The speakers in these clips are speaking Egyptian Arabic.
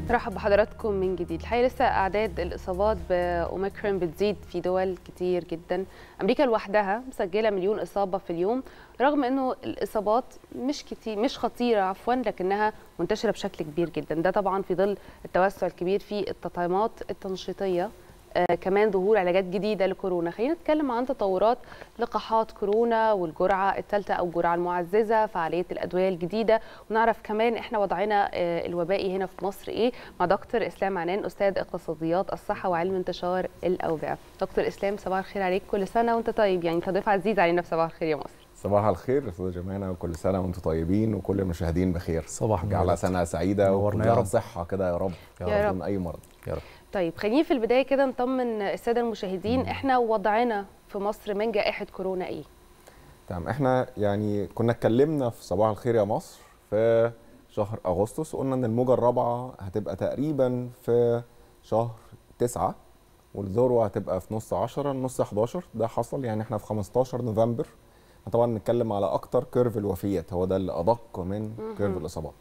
مرحب بحضراتكم من جديد الحقيقه لسه اعداد الاصابات باوميكرون بتزيد في دول كتير جدا امريكا لوحدها مسجله مليون اصابه في اليوم رغم انه الاصابات مش كتير مش خطيره عفوا لكنها منتشره بشكل كبير جدا ده طبعا في ظل التوسع الكبير في التطعيمات التنشيطيه آه كمان ظهور علاجات جديده لكورونا خلينا نتكلم عن تطورات لقاحات كورونا والجرعه الثالثه او الجرعه المعززه فعاليه الادويه الجديده ونعرف كمان احنا وضعنا آه الوبائي هنا في مصر ايه مع دكتور اسلام عنان استاذ اقتصاديات الصحه وعلم انتشار الاوبئه دكتور اسلام صباح الخير عليك كل سنه وانت طيب يعني تضيف عزيز علينا في صباح الخير يا مصر صباح الخير استاذ جمانه وكل سنه وانتم طيبين وكل المشاهدين بخير صباح النور على سنه سعيده نورنا يا رب. صحه كده يا رب يا رب. بدون اي مرض يا رب طيب خليني في البدايه كده نطمن الساده المشاهدين احنا وضعنا في مصر من جائحه كورونا ايه تمام احنا يعني كنا اتكلمنا في صباح الخير يا مصر في شهر اغسطس وقلنا ان الموجه الرابعه هتبقى تقريبا في شهر تسعة والذروه هتبقى في نص 10 نص 11 ده حصل يعني احنا في 15 نوفمبر طبعا نتكلم على اكتر كيرف الوفيات هو ده اللي ادق من كيرف الاصابات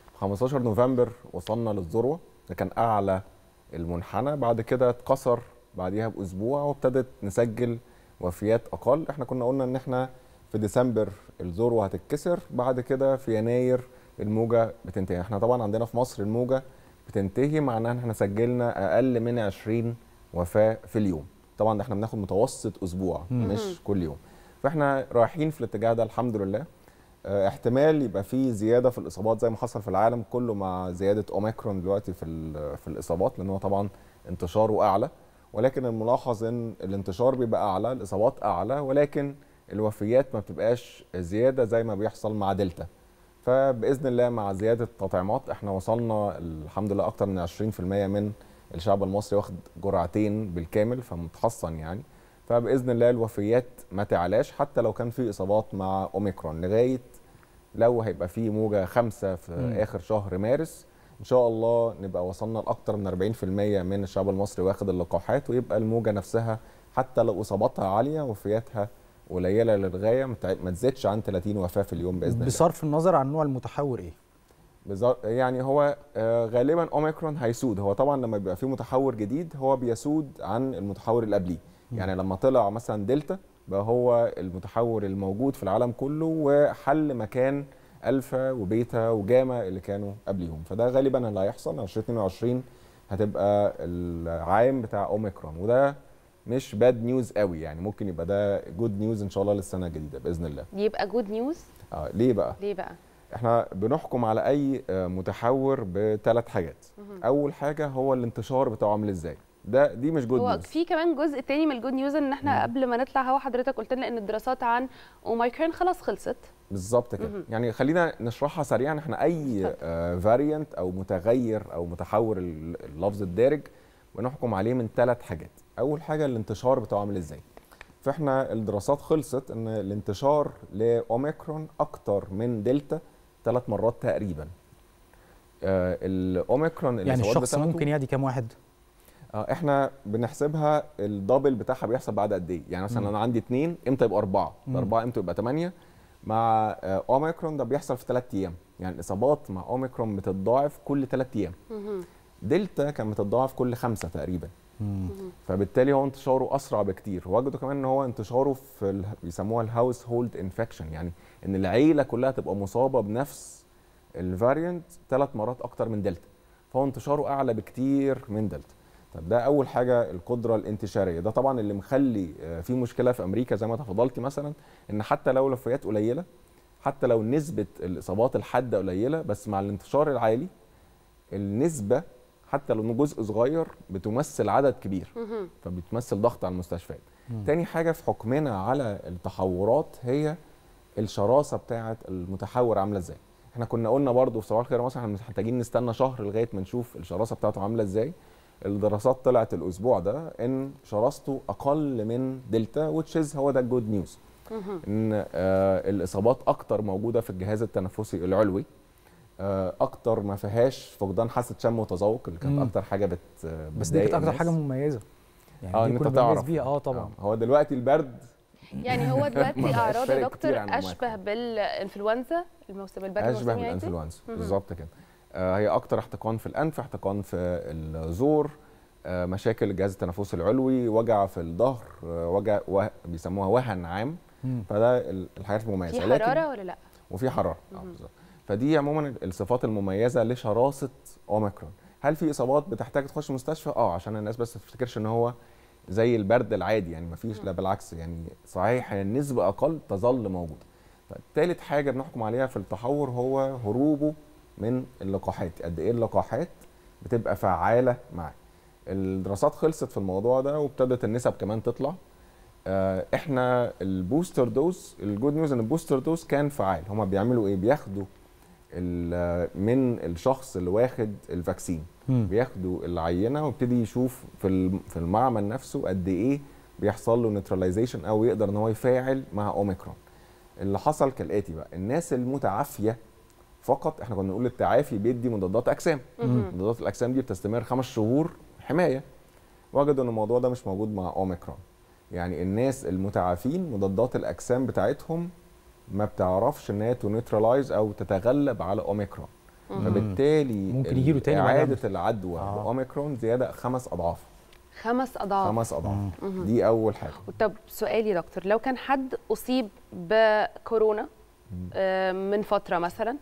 15 نوفمبر وصلنا للذروه ده كان اعلى المنحنى بعد كده اتكسر بعديها باسبوع وابتدت نسجل وفيات اقل احنا كنا قلنا ان احنا في ديسمبر الذروه هتتكسر بعد كده في يناير الموجه بتنتهي احنا طبعا عندنا في مصر الموجه بتنتهي معناها ان احنا سجلنا اقل من 20 وفاه في اليوم طبعا احنا بناخد متوسط اسبوع مش كل يوم فاحنا رايحين في الاتجاه ده الحمد لله اه احتمال يبقى في زياده في الاصابات زي ما حصل في العالم كله مع زياده اوميكرون دلوقتي في في الاصابات لان هو طبعا انتشاره اعلى ولكن الملاحظ ان الانتشار بيبقى اعلى الاصابات اعلى ولكن الوفيات ما بتبقاش زياده زي ما بيحصل مع دلتا فباذن الله مع زياده التطعيمات احنا وصلنا الحمد لله اكتر من 20% من الشعب المصري واخد جرعتين بالكامل فمتحصن يعني فباذن الله الوفيات ما تعلاش حتى لو كان في اصابات مع اوميكرون لغايه لو هيبقى في موجه خمسه في م. اخر شهر مارس ان شاء الله نبقى وصلنا لاكثر من 40% من الشعب المصري واخد اللقاحات ويبقى الموجه نفسها حتى لو اصاباتها عاليه وفياتها قليله للغايه ما تزيدش عن 30 وفاه في اليوم باذن الله بصرف النظر عن نوع المتحور ايه يعني هو غالبا اوميكرون هيسود هو طبعا لما بيبقى في متحور جديد هو بيسود عن المتحور اللي قبليه يعني لما طلع مثلا دلتا بقى هو المتحور الموجود في العالم كله وحل مكان الفا وبيتا وجاما اللي كانوا قبليهم فده غالبا اللي هيحصل 2022 هتبقى العام بتاع اوميكرون وده مش باد نيوز قوي يعني ممكن يبقى ده جود نيوز ان شاء الله للسنه الجديده باذن الله يبقى جود نيوز اه ليه بقى ليه بقى احنا بنحكم على اي متحور بثلاث حاجات اول حاجه هو الانتشار بتاعه عامل ازاي ده دي مش جود هو نيوز في كمان جزء تاني من الجود نيوز ان احنا قبل ما نطلع هوا حضرتك قلت لنا ان الدراسات عن اوميكرون خلاص خلصت بالظبط كده يعني خلينا نشرحها سريعا احنا اي آه فاريانت او متغير او متحور اللفظ الدارج بنحكم عليه من ثلاث حاجات اول حاجه الانتشار بتاعه عامل ازاي فاحنا الدراسات خلصت ان الانتشار لاوميكرون اكتر من دلتا ثلاث مرات تقريبا آه الاوميكرون يعني الشخص ممكن يعدي كام واحد اه احنا بنحسبها الدبل بتاعها بيحصل بعد قد ايه يعني مثلا انا عندي اثنين امتى يبقى اربعه اربعه امتى يبقى ثمانيه مع آه اوميكرون ده بيحصل في ثلاث ايام يعني الاصابات مع اوميكرون بتتضاعف كل ثلاث ايام دلتا كان بتتضاعف كل خمسه تقريبا فبالتالي هو انتشاره اسرع بكتير وجدوا كمان ان هو انتشاره في ال... بيسموها الهاوس هولد انفكشن يعني ان العيله كلها تبقى مصابه بنفس الفاريانت ثلاث مرات اكتر من دلتا فهو انتشاره اعلى بكتير من دلتا طب ده اول حاجه القدره الانتشاريه ده طبعا اللي مخلي في مشكله في امريكا زي ما تفضلتي مثلا ان حتى لو الوفيات قليله حتى لو نسبه الاصابات الحاده قليله بس مع الانتشار العالي النسبه حتى لو جزء صغير بتمثل عدد كبير فبتمثل ضغط على المستشفيات تاني حاجه في حكمنا على التحورات هي الشراسه بتاعه المتحور عامله ازاي احنا كنا قلنا برضو في صباح الخير مثلا احنا محتاجين نستنى شهر لغايه ما نشوف الشراسه بتاعته عامله ازاي الدراسات طلعت الاسبوع ده ان شراسته اقل من دلتا وتشيز هو ده الجود نيوز ان آه الاصابات اكتر موجوده في الجهاز التنفسي العلوي آه اكتر ما فيهاش فقدان حاسه شم وتذوق اللي كانت اكتر حاجه بت بس دي كانت اكتر حاجه مميزه يعني اه انت تعرف بيها اه طبعا آه هو دلوقتي البرد يعني هو دلوقتي اعراض يا دكتور اشبه بالانفلونزا الموسم البرد اشبه بالانفلونزا بالظبط كده آه، هي اكتر احتقان في الانف احتقان في الزور آه، مشاكل الجهاز التنفسي العلوي وجع في الظهر آه، وجع وه... بيسموها وهن عام مم. فده ال- الحاجات المميزه في لكن- حراره ولا لا وفي حراره آه، مهم. بالظبط فدي عموما الصفات المميزه لشراسه اوميكرون هل في اصابات بتحتاج تخش مستشفى اه عشان الناس بس ما تفتكرش ان هو زي البرد العادي يعني ما فيش لا بالعكس يعني صحيح هي النسبه اقل تظل موجوده طيب ثالث حاجه بنحكم عليها في التحور هو هروبه من اللقاحات قد ايه اللقاحات بتبقى فعاله معاه الدراسات خلصت في الموضوع ده وابتدت النسب كمان تطلع آه، احنا البوستر دوز الجود نيوز ان البوستر دوز كان فعال هما بيعملوا ايه بياخدوا ال- من الشخص اللي واخد الفاكسين مم. بياخدوا العينه ويبتدي يشوف في الم- في المعمل نفسه قد ايه بيحصل له نيوتراليزيشن او يقدر ان هو يفاعل مع اوميكرون اللي حصل كالاتي بقى الناس المتعافيه فقط احنا كنا نقول التعافي بيدي مضادات اجسام مهم. مضادات الاجسام دي بتستمر خمس شهور حمايه وجدوا ان الموضوع ده مش موجود مع اوميكرون يعني الناس المتعافين مضادات الاجسام بتاعتهم ما بتعرفش ان هي تونيترالايز او تتغلب على اوميكرون مهم. فبالتالي ممكن يجيله تاني بعدها. اعاده العدوى آه. باوميكرون زياده خمس اضعاف خمس اضعاف خمس اضعاف مهم. دي اول حاجه طب سؤالي يا دكتور لو كان حد اصيب بكورونا آه، من فتره مثلا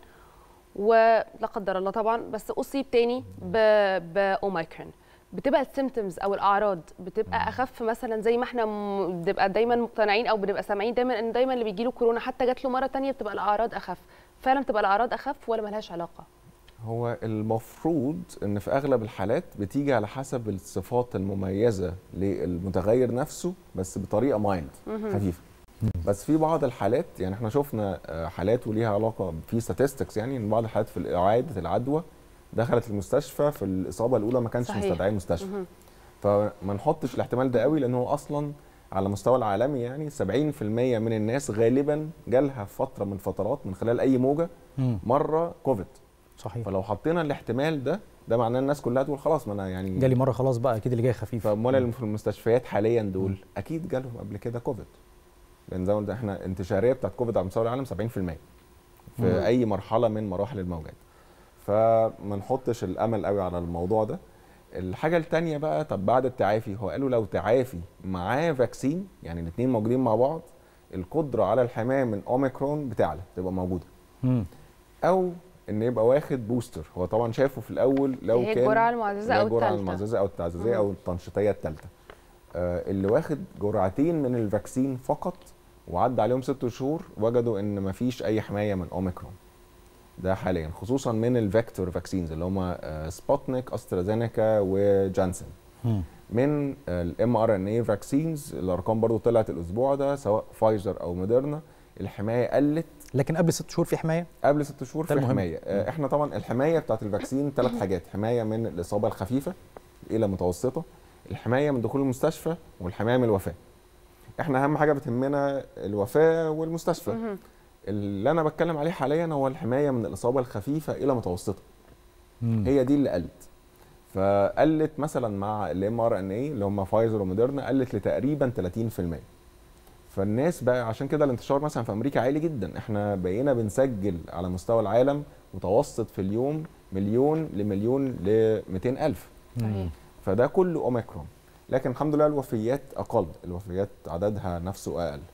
ولا قدر الله طبعا بس اصيب تاني ب- باوميكرون بتبقى السيمتومز او الاعراض بتبقى اخف مثلا زي ما احنا م- بنبقى دايما مقتنعين او بنبقى سامعين دايما ان دايما اللي بيجي له كورونا حتى جات له مره تانية بتبقى الاعراض اخف فعلا بتبقى الاعراض اخف ولا ملهاش علاقه هو المفروض ان في اغلب الحالات بتيجي على حسب الصفات المميزه للمتغير نفسه بس بطريقه مايلد خفيفه بس في بعض الحالات يعني احنا شفنا آه، حالات وليها علاقه في statistics يعني ان بعض الحالات في اعاده العدوى دخلت المستشفى في الاصابه الاولى ما كانش صحيح. مستدعيه مستشفى مهم. فما نحطش الاحتمال ده قوي لان هو اصلا على مستوى العالمي يعني 70% من الناس غالبا جالها في فتره من فترات من خلال اي موجه مم. مره كوفيد صحيح فلو حطينا الاحتمال ده ده معناه الناس كلها تقول خلاص ما انا يعني جالي مره خلاص بقى اكيد اللي جاي خفيف فامال اللي في المستشفيات حاليا دول اكيد جالهم قبل كده كوفيد لان زي ما قلنا احنا الانتشاريه بتاعت كوفيد على مستوى العالم 70% في مم. اي مرحله من مراحل الموجات فما نحطش الامل قوي على الموضوع ده الحاجه التانية بقى طب بعد التعافي هو قالوا لو تعافي معاه فاكسين يعني الاثنين موجودين مع بعض القدره على الحمايه من اوميكرون بتعلى تبقى موجوده مم. او ان يبقى واخد بوستر هو طبعا شافه في الاول لو هي كان الجرعه المعززه اللي هي او الجرعه الثالثه المعززه او التعزيزيه مم. او التنشيطيه الثالثه آه اللي واخد جرعتين من الفاكسين فقط وعدى عليهم ست شهور وجدوا ان مفيش اي حمايه من اوميكرون ده حاليا خصوصا من الفيكتور فاكسينز اللي هم آه سبوتنيك استرازينيكا وجانسن مم. من الام ار ان اي فاكسينز الارقام برضو طلعت الاسبوع ده سواء فايزر او موديرنا الحمايه قلت لكن قبل ست شهور في حمايه قبل ست شهور ده في المهم. حمايه آه، احنا طبعا الحمايه بتاعت الفاكسين ثلاث حاجات حمايه من الاصابه الخفيفه الى متوسطه الحمايه من دخول المستشفى والحمايه من الوفاه احنا اهم حاجه بتهمنا الوفاه والمستشفى مهم. اللي انا بتكلم عليه حاليا هو الحمايه من الاصابه الخفيفه الى متوسطه مم. هي دي اللي قلت فقلت مثلا مع الام ار ان اي اللي هم فايزر وموديرنا قلت لتقريبا 30% فالناس بقى عشان كده الانتشار مثلا في امريكا عالي جدا احنا بقينا بنسجل على مستوى العالم متوسط في اليوم مليون لمليون ل 200 الف صحيح فده كله اوميكرون لكن الحمد لله الوفيات اقل الوفيات عددها نفسه اقل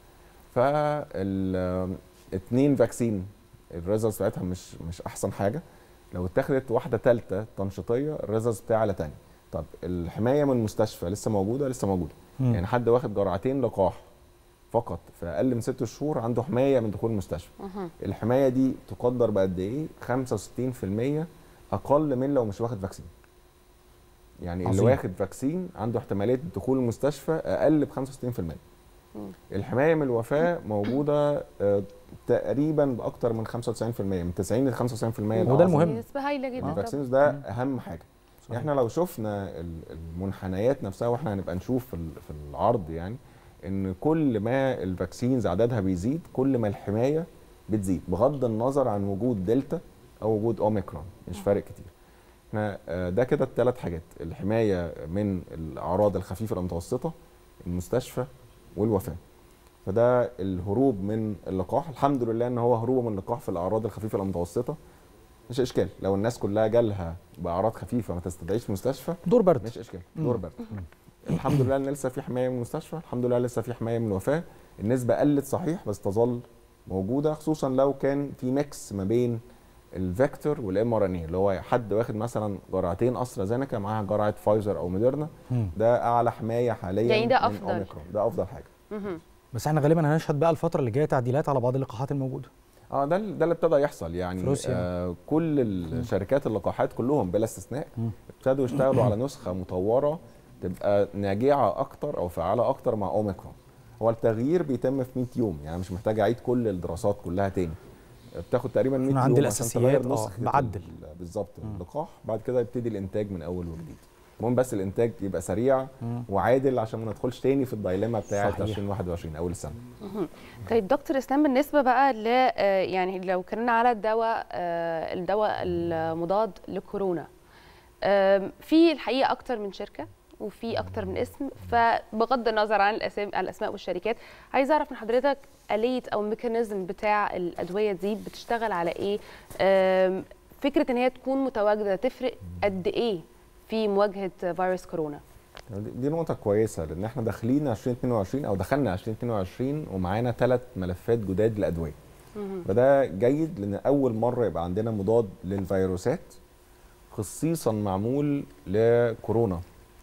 فالاثنين فاكسين الريزلتس بتاعتها مش مش احسن حاجه لو اتخذت واحده ثالثه تنشيطيه الريزلتس بتاعها اعلى تاني طب الحمايه من المستشفى لسه موجوده لسه موجوده مم. يعني حد واخد جرعتين لقاح فقط في اقل من ست شهور عنده حمايه من دخول المستشفى مهم. الحمايه دي تقدر بقد ايه 65% اقل من لو مش واخد فاكسين يعني اللي عظيم. واخد فاكسين عنده احتماليه دخول المستشفى اقل ب 65% الحمايه من الوفاه موجوده آه، تقريبا باكتر من 95% من 90 ل 95% وده الأعظم. المهم. نسبه هايله جدا طبعا الفاكسينز ده اهم حاجه صحيح. احنا لو شفنا ال- المنحنيات نفسها واحنا هنبقى نشوف في ال- في العرض يعني ان كل ما الفاكسينز عددها بيزيد كل ما الحمايه بتزيد بغض النظر عن وجود دلتا او وجود اوميكرون مش فارق كتير احنا آه، ده كده الثلاث حاجات الحمايه من الاعراض الخفيفه المتوسطه المستشفى والوفاه فده الهروب من اللقاح الحمد لله ان هو هروب من اللقاح في الاعراض الخفيفه المتوسطه مش اشكال لو الناس كلها جالها باعراض خفيفه ما تستدعيش مستشفى دور برد مش اشكال دور برد الحمد لله ان لسه في حمايه من المستشفى الحمد لله لسه في حمايه من الوفاه النسبه قلت صحيح بس تظل موجوده خصوصا لو كان في ميكس ما بين الفيكتور والام ار ان اي اللي هو حد واخد مثلا جرعتين استرازينيكا معاها جرعه فايزر او موديرنا مم. ده اعلى حمايه حاليا يعني ده من أفضل. أوميكرون. ده افضل حاجه مهم. بس احنا غالبا هنشهد بقى الفتره اللي جايه تعديلات على بعض اللقاحات الموجوده اه ده ده اللي ابتدى يحصل يعني في روسيا. آه كل الشركات اللقاحات كلهم بلا استثناء مم. ابتدوا يشتغلوا على نسخه مطوره تبقى ناجعه اكتر او فعاله اكتر مع اوميكرون هو التغيير بيتم في 100 يوم يعني مش محتاج اعيد كل الدراسات كلها تاني بتاخد تقريبا 100 يوم أنا عندي عشان الأساسيات، تغير آه، نسخة بعدل. ال- بالظبط اللقاح بعد كده يبتدي الانتاج من اول وجديد المهم بس الانتاج يبقى سريع مم. وعادل عشان ما ندخلش تاني في الدايلما بتاعه صحيح. 2021 اول السنه طيب دكتور اسلام بالنسبه بقى ل آه، يعني لو اتكلمنا على الدواء آه، الدواء المضاد لكورونا آم، في الحقيقه اكتر من شركه وفي اكتر من اسم فبغض النظر عن الاسامي عن الاسماء والشركات عايز اعرف من حضرتك اليه او الميكانيزم بتاع الادويه دي بتشتغل على ايه آم، فكره ان هي تكون متواجده تفرق قد ايه في مواجهه فيروس كورونا دي- دي نقطة كويسة لأن احنا داخلين 2022 أو دخلنا 2022 ومعانا ثلاث ملفات جداد للأدوية. فده جيد لأن أول مرة يبقى عندنا مضاد للفيروسات خصيصا معمول لكورونا.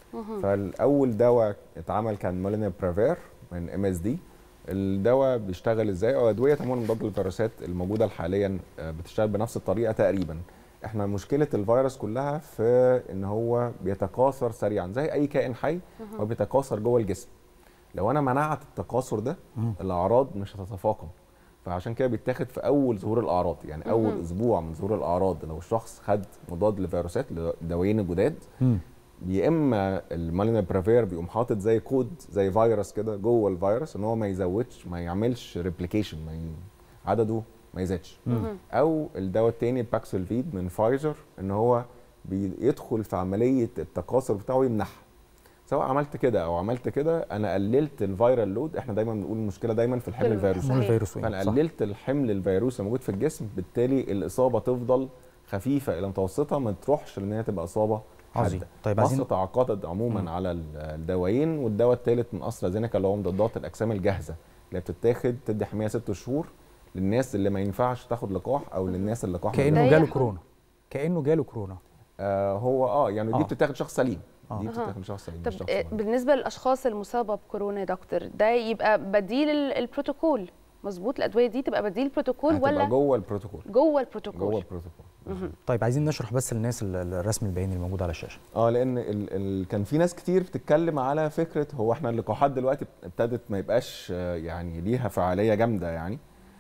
فالأول دواء اتعمل كان مولينا برافير من ام اس دي. الدواء بيشتغل ازاي او ادويه عموما مضاد للفيروسات الموجوده حاليا آه، بتشتغل بنفس الطريقه تقريبا احنا مشكله الفيروس كلها في ان هو بيتكاثر سريعا زي اي كائن حي هو بيتكاثر جوه الجسم لو انا منعت التكاثر ده مم. الاعراض مش هتتفاقم فعشان كده بيتاخد في اول ظهور الاعراض يعني اول مهم. اسبوع من ظهور الاعراض لو الشخص خد مضاد للفيروسات الدوايين الجداد مم. يا اما المالينا برافير بيقوم حاطط زي كود زي فيروس كده جوه الفيروس ان هو ما يزودش ما يعملش ريبليكيشن ما ي... عدده ما يزيدش مهم. او الدواء التاني باكسلفيد من فايزر ان هو بيدخل في عمليه التكاثر بتاعه يمنعها سواء عملت كده او عملت كده انا قللت الفيرال لود احنا دايما بنقول المشكله دايما في الحمل في الفيروسي صحيح. الفيروس فانا صح. قللت الحمل الفيروسي الموجود في الجسم بالتالي الاصابه تفضل خفيفه الى متوسطه ما تروحش لان هي تبقى اصابه عظيم حاده طيب مصر عايزين تعاقدت عموما مم. على ال- الدوايين والدواء الثالث من استرازينيكا اللي هو مضادات الاجسام الجاهزه اللي بتتاخد تدي حمايه ست شهور للناس اللي ما ينفعش تاخد لقاح او للناس اللي لقاح كانه ده جاله يحصل. كورونا كانه جاله كورونا آه هو اه يعني دي آه. بتتاخد شخص سليم آه. دي أها. بتتاخد شخص سليم طب مش شخص آه، مريض. بالنسبه للاشخاص المصابه بكورونا يا دكتور ده يبقى بديل ال- البروتوكول مظبوط الادويه دي تبقى بديل البروتوكول هتبقى ولا جوه البروتوكول جوه البروتوكول جوه البروتوكول مهم. طيب عايزين نشرح بس للناس ال- ال- الرسم البياني الموجود على الشاشه اه لان ال ال كان في ناس كتير بتتكلم على فكره هو احنا اللقاحات دلوقتي ابتدت ما يبقاش آه، يعني ليها فعاليه جامده يعني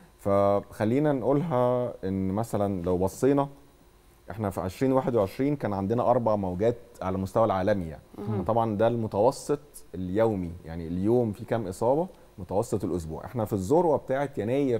فخلينا نقولها ان مثلا لو بصينا احنا في 2021 كان عندنا اربع موجات على المستوى العالمي يعني طبعا ده المتوسط اليومي يعني اليوم في كام اصابه متوسط الاسبوع احنا في الذروه بتاعه يناير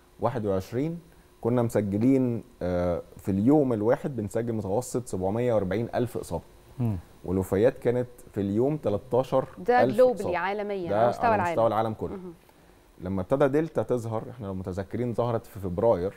21 كنا مسجلين آه، في اليوم الواحد بنسجل متوسط 740 الف اصابه مم. والوفيات كانت في اليوم 13 ده ألف جلوبالي إصابة. عالميا ده على مستوى على مستوى العالم العالم كله مهم. لما ابتدى دلتا تظهر احنا لو متذكرين ظهرت في فبراير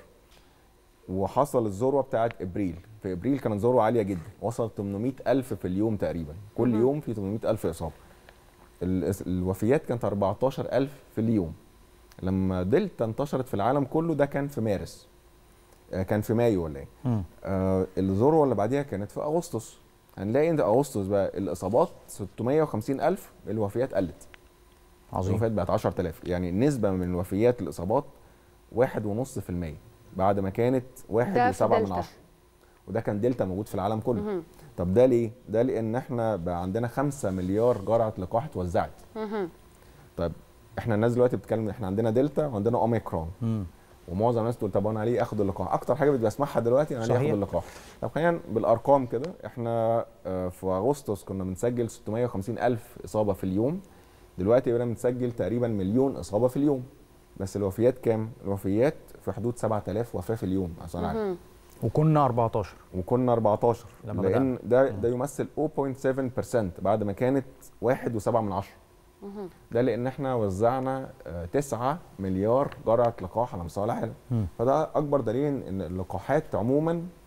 وحصل الذروه بتاعت ابريل في ابريل كانت ذروه عاليه جدا وصلت 800 الف في اليوم تقريبا كل مهم. يوم في 800 الف اصابه ال- الوفيات كانت 14 الف في اليوم لما دلتا انتشرت في العالم كله ده كان في مارس آه، كان في مايو ولا ايه مم. آه الذروه اللي بعديها كانت في اغسطس هنلاقي ان اغسطس بقى الاصابات 650 الف الوفيات قلت عظيم الوفيات بقت 10000 يعني النسبه من الوفيات الاصابات واحد ونص في المية بعد ما كانت واحد ده في وسبعة من دلتا. عشرة وده كان دلتا موجود في العالم كله مهم. طب ده ليه؟ ده لان احنا بقى عندنا 5 مليار جرعه لقاح اتوزعت مهم. طيب احنا الناس دلوقتي بتتكلم احنا عندنا دلتا وعندنا اوميكرون مم. ومعظم الناس تقول طب انا ليه اخد اللقاح اكتر حاجه بسمعها دلوقتي انا ليه صحيح. اخد اللقاح طب خلينا بالارقام كده احنا آه، في اغسطس كنا بنسجل 650 الف اصابه في اليوم دلوقتي بقينا بنسجل تقريبا مليون اصابه في اليوم بس الوفيات كام الوفيات في حدود 7000 وفاه في اليوم عشان عارف مهم. وكنا 14 وكنا 14 لما لان ده ده يمثل 0.7% بعد ما كانت 1.7 من عشرة مهم. ده لان احنا وزعنا آه، 9 مليار جرعه لقاح على مستوى العالم مم. فده اكبر دليل ان اللقاحات عموما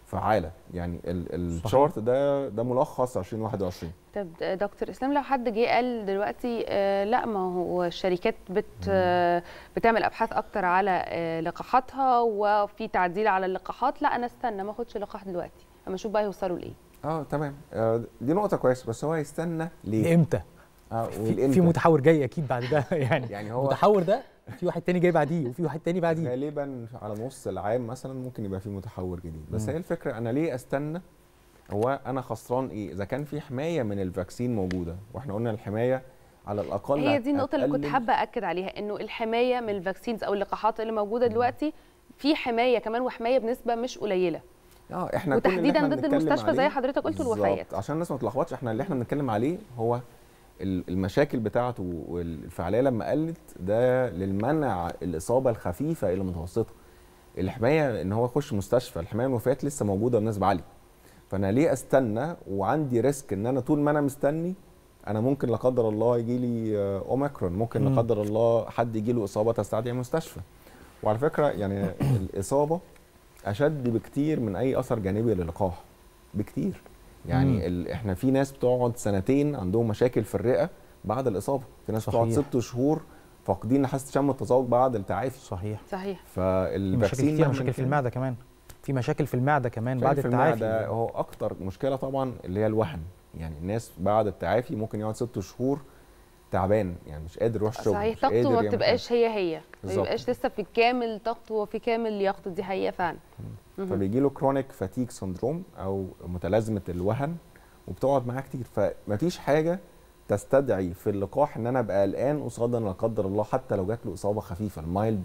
فعاله يعني ال- الشارت ده ده ملخص 2021 طب دكتور اسلام لو حد جه قال دلوقتي آه لا ما هو الشركات بت آه بتعمل ابحاث اكتر على آه لقاحاتها وفي تعديل على اللقاحات لا انا استنى ما اخدش لقاح دلوقتي اما اشوف بقى يوصلوا لايه اه تمام آه دي نقطه كويسه بس هو هيستنى ليه امتى اه في, والإمتى؟ في متحور جاي اكيد بعد ده يعني يعني هو المتحور ده في واحد تاني جاي بعديه وفي واحد تاني بعديه غالبا على نص العام مثلا ممكن يبقى في متحور جديد بس مم. هي الفكره انا ليه استنى هو انا خسران ايه اذا كان في حمايه من الفاكسين موجوده واحنا قلنا الحمايه على الاقل هي دي النقطه اللي كنت هتقلل- حابه اكد عليها انه الحمايه من الفاكسينز او اللقاحات اللي موجوده دلوقتي في حمايه كمان وحمايه بنسبه مش قليله اه احنا كل اللي وتحديدا احنا ضد بنتكلم المستشفى زي عليه- حضرتك قلت بالظبط، الوفيات عشان الناس ما تلخبطش احنا اللي احنا بنتكلم عليه هو ال- المشاكل بتاعته والفعاليه لما قلت ده للمنع الاصابه الخفيفه الى المتوسطه الحمايه ان هو يخش مستشفى الحمايه من الوفيات لسه موجوده بنسبه عاليه فانا ليه استنى وعندي ريسك ان انا طول ما انا مستني انا ممكن لا قدر الله يجي لي آه، اوميكرون ممكن لا مم. قدر الله حد يجي له اصابه تستدعي مستشفى وعلى فكره يعني الاصابه اشد بكتير من اي اثر جانبي للقاح بكتير مم. يعني ال... احنا في ناس بتقعد سنتين عندهم مشاكل في الرئه بعد الاصابه في ناس بتقعد صحيح. ست شهور فاقدين حاسه شم التذوق بعد التعافي صحيح صحيح في مشاكل فالفاكسين كتير مهما مشاكل في كان- المعده كمان في مشاكل في المعده كمان بعد في التعافي المعدة هو اكتر مشكله طبعا اللي هي الوهن يعني الناس بعد التعافي ممكن يقعد ست شهور تعبان يعني مش قادر يروح الشغل صحيح مش طاقته قادر ما يعمل بتبقاش هي هي ما بالظبط. بيبقاش لسه في كامل طاقته وفي كامل لياقته دي حقيقه فعلا حاجة. مهم. فبيجي له كرونيك فاتيك سندروم او متلازمه الوهن وبتقعد معاه كتير فمفيش حاجه تستدعي في اللقاح ان انا ابقى قلقان قصادا لا قدر الله حتى لو جات له اصابه خفيفه المايلد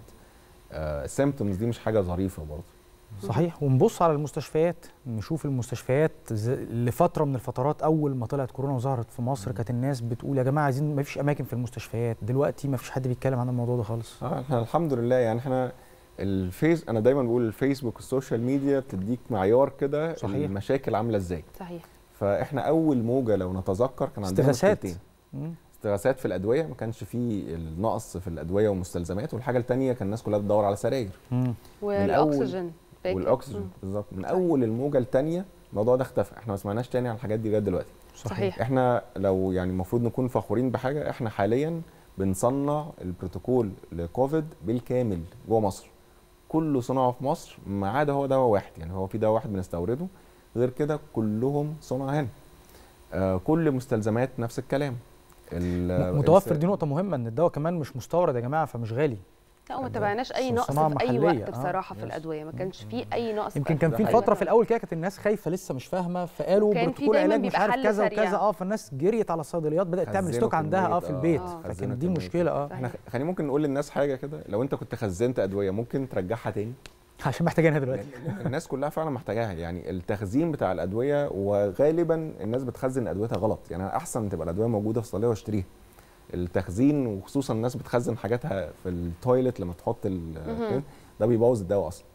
سيمتومز دي مش حاجه ظريفه برضه صحيح ونبص على المستشفيات نشوف المستشفيات ز- لفتره من الفترات اول ما طلعت كورونا وظهرت في مصر كانت الناس بتقول يا جماعه عايزين ما فيش اماكن في المستشفيات دلوقتي ما فيش حد بيتكلم عن الموضوع ده خالص اه احنا الحمد لله يعني احنا الفيس انا دايما بقول الفيسبوك السوشيال ميديا بتديك معيار كده صحيح. المشاكل عامله ازاي صحيح فاحنا اول موجه لو نتذكر كان عندنا استغاثات. مشكلتين مم. استغاثات في الادويه ما كانش فيه النقص في الادويه والمستلزمات والحاجه الثانيه كان الناس كلها بتدور على سراير مم. والاكسجين فاكر؟ والاكسجين مم. بالظبط من صحيح. اول الموجه الثانيه الموضوع ده اختفى احنا ما سمعناش تاني عن الحاجات دي لغايه دلوقتي صحيح احنا لو يعني المفروض نكون فخورين بحاجه احنا حاليا بنصنع البروتوكول لكوفيد بالكامل جوه مصر كله صنعه في مصر ما عدا هو دواء واحد يعني هو في دواء واحد بنستورده غير كده كلهم صنع هنا آه كل مستلزمات نفس الكلام ال- متوفر الس- دي نقطه مهمه ان الدواء كمان مش مستورد يا جماعه فمش غالي لا وما تابعناش اي صناعة نقص في اي محلية، وقت آه. بصراحه في يس. الادويه ما كانش في اي نقص يمكن في كان ده في حقيقي. فتره في الاول كده كانت الناس خايفه لسه مش فاهمه فقالوا وكان في بروتوكول دايماً علاج مش بيبقى عارف حل كذا سريع. وكذا اه فالناس جريت على الصيدليات بدات تعمل خزنوا ستوك عندها اه كمية، في البيت آه. فكانت خزنوا دي كمية. مشكله اه احنا خ- خلينا ممكن نقول للناس حاجه كده لو انت كنت خزنت ادويه ممكن ترجعها تاني عشان محتاجينها دلوقتي لأن الناس كلها فعلا محتاجاها يعني التخزين بتاع الادويه وغالبا الناس بتخزن ادويتها غلط يعني أنا احسن تبقى الادويه موجوده في الصيدليه واشتريها التخزين وخصوصا الناس بتخزن حاجاتها في التويلت لما تحط ال- مهم. كده، ده بيبوظ الدواء اصلا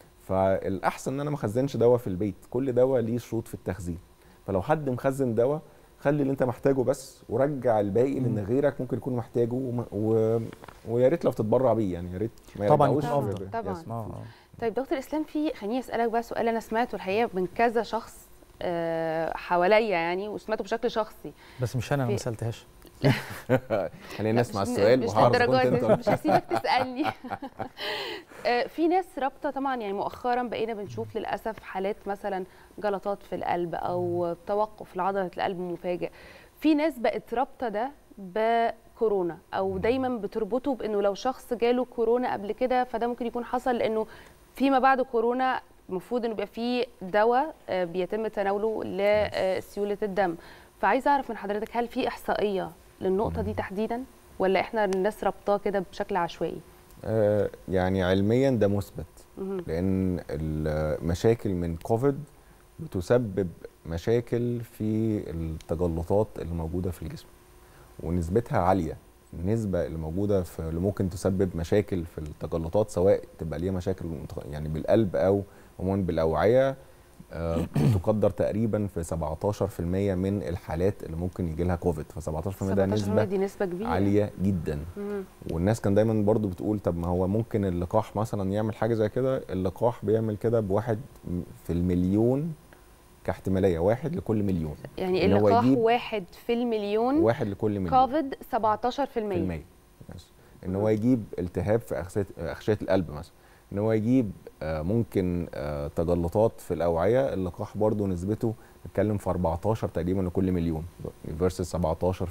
فالاحسن ان انا ما اخزنش دواء في البيت كل دواء ليه شروط في التخزين فلو حد مخزن دواء خلي اللي انت محتاجه بس ورجع الباقي لان مم. غيرك ممكن يكون محتاجه وم- و... ويا ريت لو تتبرع بيه يعني يا ريت ما طبعاً يرجعوش يكون في- أفضل. في- طبعاً. يس. اه اه طيب دكتور اسلام في خليني اسالك بقى سؤال انا سمعته الحقيقه من كذا شخص آه، حواليا يعني وسمعته بشكل شخصي بس مش انا في- ما سالتهاش خلينا نسمع مش- السؤال مش وهعرف إذا للدرجه كنت دي انت مش هسيبك تسالني آه، في ناس رابطه طبعا يعني مؤخرا بقينا بنشوف للاسف حالات مثلا جلطات في القلب او توقف لعضله القلب مفاجئ في ناس بقت رابطه ده بكورونا او دايما بتربطه بانه لو شخص جاله كورونا قبل كده فده ممكن يكون حصل لانه فيما بعد كورونا المفروض انه يبقى في دواء آه، بيتم تناوله لسيوله الدم فعايزه اعرف من حضرتك هل في احصائيه للنقطه دي تحديدا ولا احنا الناس ربطاه كده بشكل عشوائي آه، يعني علميا ده مثبت مهم. لان المشاكل من كوفيد بتسبب مشاكل في التجلطات اللي موجوده في الجسم ونسبتها عاليه النسبه اللي موجوده في اللي ممكن تسبب مشاكل في التجلطات سواء تبقى ليها مشاكل متخ- يعني بالقلب او عموما بالاوعيه آه، تقدر تقريبا في 17% من الحالات اللي ممكن يجي لها كوفيد ف 17% ده 17% نسبه دي نسبه كبيره عاليه جدا مم. والناس كان دايما برضو بتقول طب ما هو ممكن اللقاح مثلا يعمل حاجه زي كده اللقاح بيعمل كده بواحد في المليون كاحتماليه واحد لكل مليون يعني إن هو اللقاح يجيب واحد في المليون واحد لكل مليون كوفيد 17% في المية بس. ان هو يجيب التهاب في اغشيه اغشيه القلب مثلا ان هو يجيب آه، ممكن آه، تجلطات في الاوعيه اللقاح برضو نسبته نتكلم في 14 تقريبا لكل مليون فيرسس 17%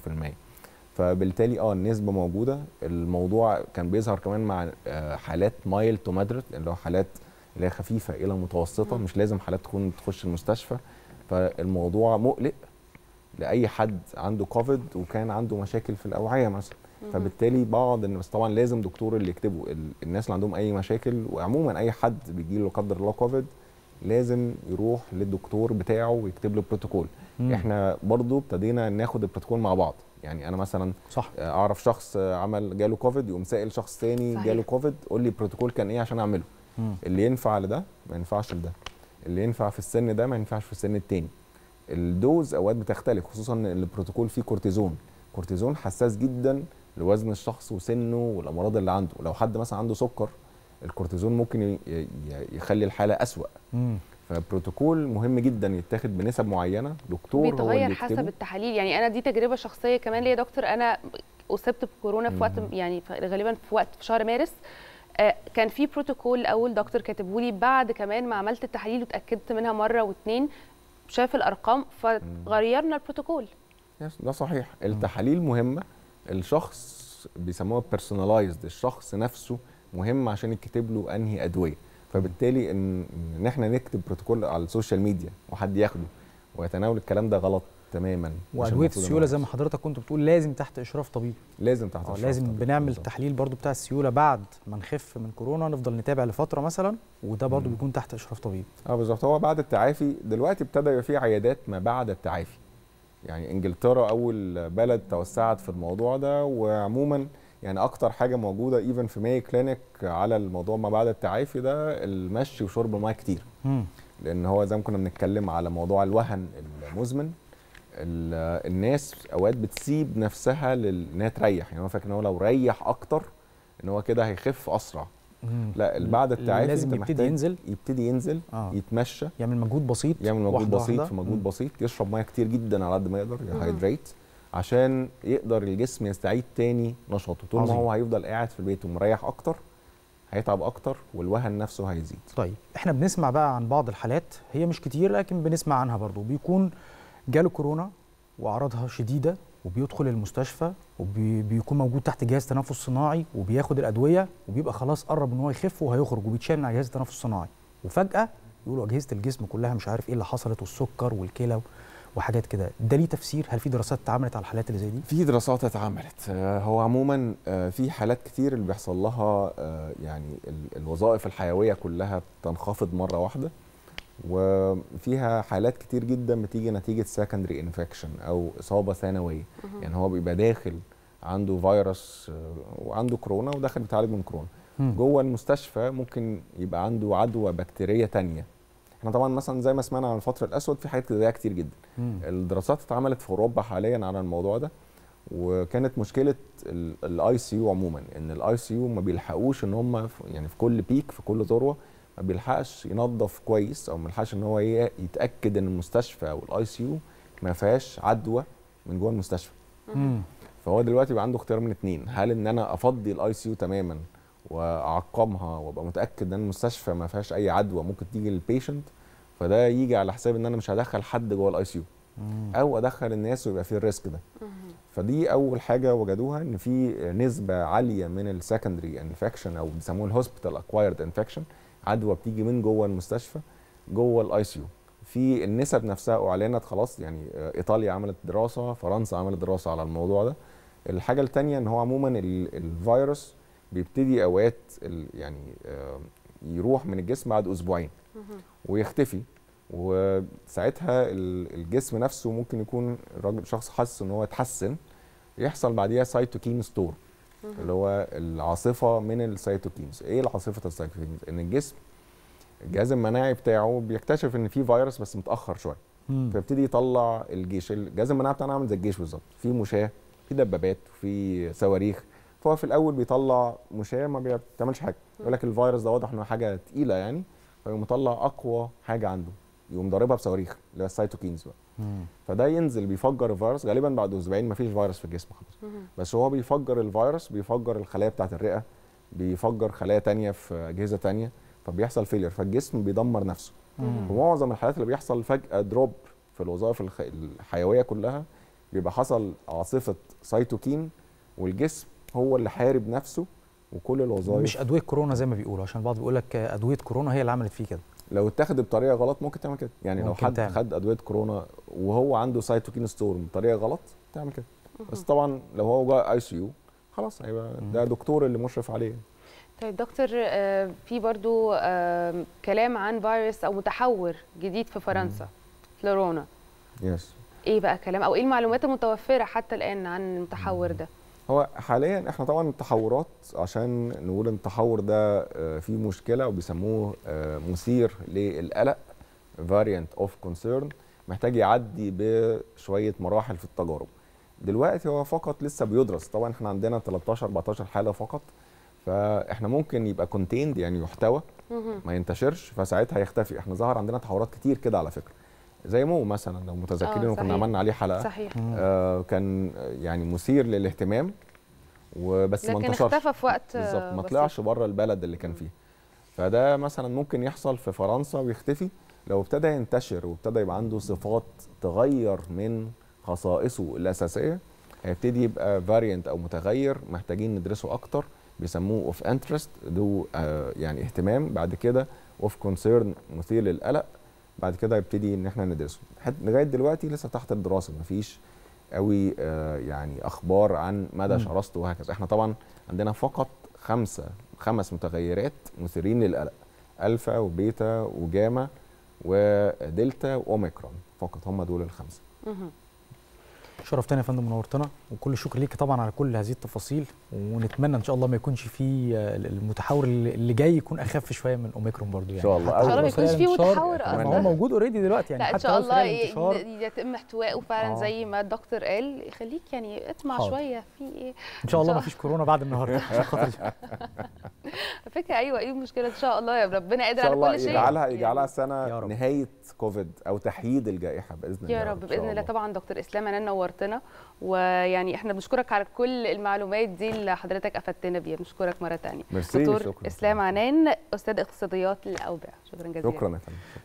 فبالتالي اه النسبه موجوده الموضوع كان بيظهر كمان مع آه، حالات مايل تو مادريت اللي هو حالات اللي هي خفيفه الى متوسطه مم. مش لازم حالات تكون تخش المستشفى فالموضوع مقلق لاي حد عنده كوفيد وكان عنده مشاكل في الاوعيه مثلا مهم. فبالتالي بعض الناس طبعا لازم دكتور اللي يكتبه ال- الناس اللي عندهم اي مشاكل وعموما اي حد بيجي له لا قدر الله كوفيد لازم يروح للدكتور بتاعه ويكتب له بروتوكول مم. احنا برضو ابتدينا ناخد البروتوكول مع بعض يعني انا مثلا صح اعرف شخص عمل جاله كوفيد يقوم سائل شخص تاني صحيح. جاله كوفيد قول لي البروتوكول كان ايه عشان اعمله مم. اللي ينفع لده ما ينفعش لده اللي ينفع في السن ده ما ينفعش في السن التاني الدوز اوقات بتختلف خصوصا ان البروتوكول فيه كورتيزون كورتيزون حساس جدا لوزن الشخص وسنه والامراض اللي عنده لو حد مثلا عنده سكر الكورتيزون ممكن ي- ي- يخلي الحاله اسوأ مم. فالبروتوكول مهم جدا يتاخد بنسب معينه دكتور هو بيتغير اللي حسب يكتبه التحاليل يعني انا دي تجربه شخصيه كمان ليا يا دكتور انا اصبت بكورونا في وقت مهم. يعني ف- غالبا في وقت في شهر مارس آه، كان في بروتوكول الاول دكتور كاتبه لي بعد كمان ما عملت التحاليل واتاكدت منها مره واثنين شاف الارقام فغيرنا البروتوكول يس ده صحيح التحاليل مهمه الشخص بيسموها بيرسوناليزد الشخص نفسه مهم عشان يكتب له انهي ادويه فبالتالي ان ان احنا نكتب بروتوكول على السوشيال ميديا وحد ياخده ويتناول الكلام ده غلط تماما مش وادويه المفروض إنه السيوله زي ما يحصل. حضرتك كنت بتقول لازم تحت اشراف طبيب لازم تحت اه إشراف لازم طبيب. بنعمل بالظبط. التحليل برضو بتاع السيوله بعد ما نخف من كورونا نفضل نتابع لفتره مثلا وده برضو مم. بيكون تحت اشراف طبيب اه بالظبط هو بعد التعافي دلوقتي ابتدى يبقى في عيادات ما بعد التعافي يعني انجلترا اول بلد توسعت في الموضوع ده وعموما يعني اكتر حاجه موجوده ايفن في ماي كلينيك على الموضوع ما بعد التعافي ده المشي وشرب الميه كتير مم. لان هو زي ما كنا بنتكلم على موضوع الوهن المزمن ال- الناس اوقات بتسيب نفسها لل- انها تريح يعني هو فاكر ان هو لو ريح اكتر ان هو كده هيخف اسرع مم. لا ال- بعد التعافي لازم أنت يبتدي محتاج ينزل يبتدي ينزل اه يتمشى يعمل مجهود بسيط يعمل مجهود واحدة بسيط واحدة. في مجهود مم. بسيط يشرب ميه كتير جدا على قد ما يقدر مم. يهايدريت عشان يقدر الجسم يستعيد تاني نشاطه طول ما عظيم. هو هيفضل قاعد في البيت ومريح اكتر هيتعب اكتر والوهن نفسه هيزيد طيب احنا بنسمع بقى عن بعض الحالات هي مش كتير لكن بنسمع عنها برضو بيكون جاله كورونا واعراضها شديده وبيدخل المستشفى وبيكون موجود تحت جهاز تنفس صناعي وبياخد الادويه وبيبقى خلاص قرب ان هو يخف وهيخرج وبيتشال من على جهاز التنفس الصناعي وفجاه يقولوا اجهزه الجسم كلها مش عارف ايه اللي حصلت والسكر والكلى وحاجات كده ده ليه تفسير هل في دراسات اتعملت على الحالات اللي زي دي في دراسات اتعملت آه، هو عموما آه، في حالات كتير اللي بيحصل لها آه، يعني ال- الوظائف الحيويه كلها بتنخفض مره واحده وفيها حالات كتير جدا بتيجي نتيجه سكندري انفكشن او اصابه ثانويه يعني هو بيبقى داخل عنده فيروس آه، وعنده كورونا وداخل بيتعالج من كورونا مم. جوه المستشفى ممكن يبقى عنده عدوى بكتيريه تانية احنا طبعا مثلا زي ما سمعنا عن الفطر الاسود في حاجات زيها كتير جدا مم. الدراسات اتعملت في اوروبا حاليا على الموضوع ده وكانت مشكله الاي سي يو عموما ان الاي سي يو ما بيلحقوش ان هم في- يعني في كل بيك في كل ذروه ما بيلحقش ينظف كويس او ما بيلحقش ان هو ي- يتاكد ان المستشفى او الاي سي يو ما فيهاش عدوى من جوه المستشفى مم. فهو دلوقتي بقى عنده اختيار من اتنين هل ان انا افضي الاي سي يو تماما واعقمها وابقى متاكد ان المستشفى ما فيهاش اي عدوى ممكن تيجي للبيشنت فده يجي على حساب ان انا مش هدخل حد جوه الاي سي يو مم. او ادخل الناس ويبقى في الريسك ده فدي اول حاجه وجدوها ان في نسبه عاليه من السكندري انفكشن او بيسموه الهوسبيتال اكوايرد انفكشن عدوى بتيجي من جوه المستشفى جوه الاي سي يو في النسب نفسها اعلنت خلاص يعني آه، ايطاليا عملت دراسه فرنسا عملت دراسه على الموضوع ده الحاجه الثانيه ان هو عموما ال- الفيروس بيبتدي اوقات ال- يعني آه، يروح من الجسم بعد اسبوعين ويختفي وساعتها ال- الجسم نفسه ممكن يكون الراجل شخص حاسس ان هو اتحسن يحصل بعديها سايتوكين ستور اللي هو العاصفه من السيتوكينز ايه العاصفه السيتوكينز ان الجسم الجهاز المناعي بتاعه بيكتشف ان في فيروس بس متاخر شويه مم. فيبتدي يطلع الجيش الجهاز المناعي بتاعنا عامل زي الجيش بالظبط في مشاه في دبابات في صواريخ فهو في الاول بيطلع مشاه ما بتعملش حاجه يقول لك الفيروس ده واضح انه حاجه تقيله يعني فيقوم مطلع اقوى حاجه عنده يقوم ضاربها بصواريخ اللي هو السيتوكينز بقى مم. فده ينزل بيفجر الفيروس غالبا بعد اسبوعين ما فيش فيروس في الجسم خلاص بس هو بيفجر الفيروس بيفجر الخلايا بتاعه الرئه بيفجر خلايا تانية في اجهزه تانية فبيحصل فيلير فالجسم بيدمر نفسه مم. ومعظم الحالات اللي بيحصل فجاه دروب في الوظائف الخ- الحيويه كلها بيبقى حصل عاصفه سيتوكين والجسم هو اللي حارب نفسه وكل الوظائف مش ادويه كورونا زي ما بيقولوا عشان البعض بيقول لك ادويه كورونا هي اللي عملت فيه كده لو اتاخد بطريقه غلط ممكن تعمل كده يعني لو ممكن حد تعمل. خد ادويه كورونا وهو عنده سيتوكين ستورم بطريقه غلط تعمل كده بس طبعا لو هو جوه اي سي يو خلاص هيبقى ده دكتور اللي مشرف عليه طيب دكتور آه، في برضو آه، كلام عن فيروس او متحور جديد في فرنسا فلورونا يس ايه بقى كلام او ايه المعلومات المتوفره حتى الان عن المتحور ده هو حاليا احنا طبعا التحورات عشان نقول ان التحور ده آه، فيه مشكله وبيسموه آه، مثير للقلق variant of concern محتاج يعدي بشويه مراحل في التجارب دلوقتي هو فقط لسه بيدرس طبعا احنا عندنا 13 14 حاله فقط فاحنا ممكن يبقى كونتيند يعني يحتوى مهم. ما ينتشرش فساعتها يختفي احنا ظهر عندنا تحورات كتير كده على فكره زي مو مثلا لو متذكرين آه، وكنا صحيح. عملنا عليه حلقه صحيح آه كان يعني مثير للاهتمام وبس ما لكن انتشرش اختفى في وقت آه، بالظبط ما بسيط. طلعش بره البلد اللي كان فيه فده مثلا ممكن يحصل في فرنسا ويختفي لو ابتدى ينتشر وابتدى يبقى عنده صفات تغير من خصائصه الاساسيه هيبتدي يبقى فاريانت او متغير محتاجين ندرسه اكتر بيسموه اوف انترست ذو آه يعني اهتمام بعد كده اوف كونسيرن مثير للقلق بعد كده يبتدي ان احنا ندرسه حت- لغايه دلوقتي لسه تحت الدراسه مفيش قوي آه يعني اخبار عن مدى مم. شراسته وهكذا احنا طبعا عندنا فقط خمسه خمس متغيرات مثيرين للقلق الفا وبيتا وجاما ودلتا واوميكرون فقط هم دول الخمسه مهم. شرفتنا يا فندم ونورتنا وكل الشكر ليك طبعا على كل هذه التفاصيل ونتمنى ان شاء الله ما يكونش في آه، المتحور اللي اللي جاي يكون اخف شويه من اوميكرون برضو يعني إن شاء الله. حتى إن شاء الله ما وسائل يكونش في الانتشار- متحور ما هو أصلاً. موجود اوريدي دلوقتي يعني لا ان حتى شاء الله وسائل ي- الانتشار يتم احتوائه فعلا آه. زي ما الدكتور قال يخليك يعني اطمع حاضر. شويه في ايه ان شاء الله إن ما شاء فيش كورونا بعد النهارده عشان خاطر على فكره ايوه ايه المشكله ان شاء الله يا ربنا قادر ان شاء على الله كل شيء يجعلها يعني. يجعلها يا سنه رب. نهايه كوفيد او تحييد الجائحه باذن الله يا رب إن شاء باذن الله طبعا دكتور اسلام انا نورتنا ويعني احنا بنشكرك على كل المعلومات دي اللي حضرتك افدتنا بيها بنشكرك مره ثانيه ميرسي دكتور شكرا اسلام عنان استاذ اقتصاديات الاوبئه شكرا جزيلا شكرا يا فندم